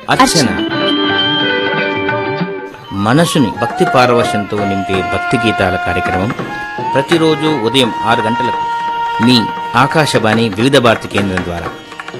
అర్చన మనసుని భక్తి పారవశంతో నింపే భక్తి గీతాల కార్యక్రమం ప్రతిరోజు ఉదయం ఆరు గంటలకు మీ ఆకాశవాణి వివిధ భారతి కేంద్రం ద్వారా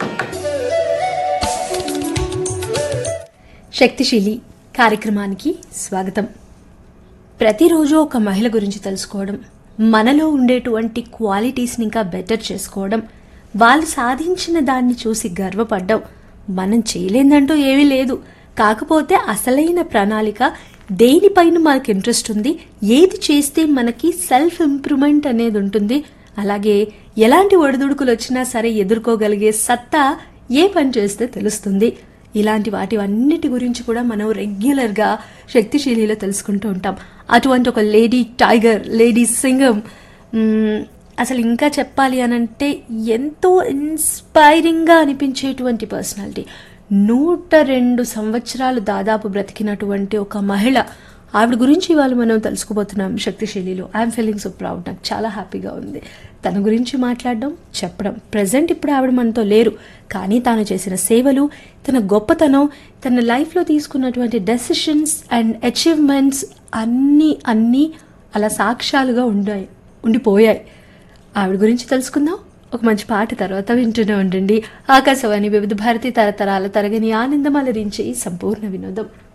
శక్తిశీలి కార్యక్రమానికి స్వాగతం ప్రతిరోజు ఒక మహిళ గురించి తెలుసుకోవడం మనలో ఉండేటువంటి క్వాలిటీస్ని ఇంకా బెటర్ చేసుకోవడం వాళ్ళు సాధించిన దాన్ని చూసి గర్వపడ్డం మనం చేయలేదంటూ ఏమీ లేదు కాకపోతే అసలైన ప్రణాళిక దేనిపైన మనకి ఇంట్రెస్ట్ ఉంది ఏది చేస్తే మనకి సెల్ఫ్ ఇంప్రూవ్మెంట్ అనేది ఉంటుంది అలాగే ఎలాంటి ఒడిదుడుకులు వచ్చినా సరే ఎదుర్కోగలిగే సత్తా ఏ పని చేస్తే తెలుస్తుంది ఇలాంటి వాటి అన్నిటి గురించి కూడా మనం రెగ్యులర్గా శక్తిశీలిలో తెలుసుకుంటూ ఉంటాం అటువంటి ఒక లేడీ టైగర్ లేడీ సింగం మ్మ్, అసలు ఇంకా చెప్పాలి అనంటే ఎంతో ఇన్స్పైరింగ్గా అనిపించేటువంటి పర్సనాలిటీ నూట రెండు సంవత్సరాలు దాదాపు బ్రతికినటువంటి ఒక మహిళ ఆవిడ గురించి ఇవాళ మనం తెలుసుకోబోతున్నాం శక్తిశైలిలో ఐఎమ్ ఫీలింగ్ సో ప్రౌడ్ నాకు చాలా హ్యాపీగా ఉంది తన గురించి మాట్లాడడం చెప్పడం ప్రజెంట్ ఇప్పుడు ఆవిడ మనతో లేరు కానీ తాను చేసిన సేవలు తన గొప్పతనం తన లైఫ్లో తీసుకున్నటువంటి డెసిషన్స్ అండ్ అచీవ్మెంట్స్ అన్నీ అన్నీ అలా సాక్ష్యాలుగా ఉండాయి ఉండిపోయాయి ఆవిడ గురించి తెలుసుకుందాం ఒక మంచి పాట తర్వాత వింటూనే ఉండండి ఆకాశవాణి వివిధ భారతి తరతరాల తరగని ఆనందం అలరించి సంపూర్ణ వినోదం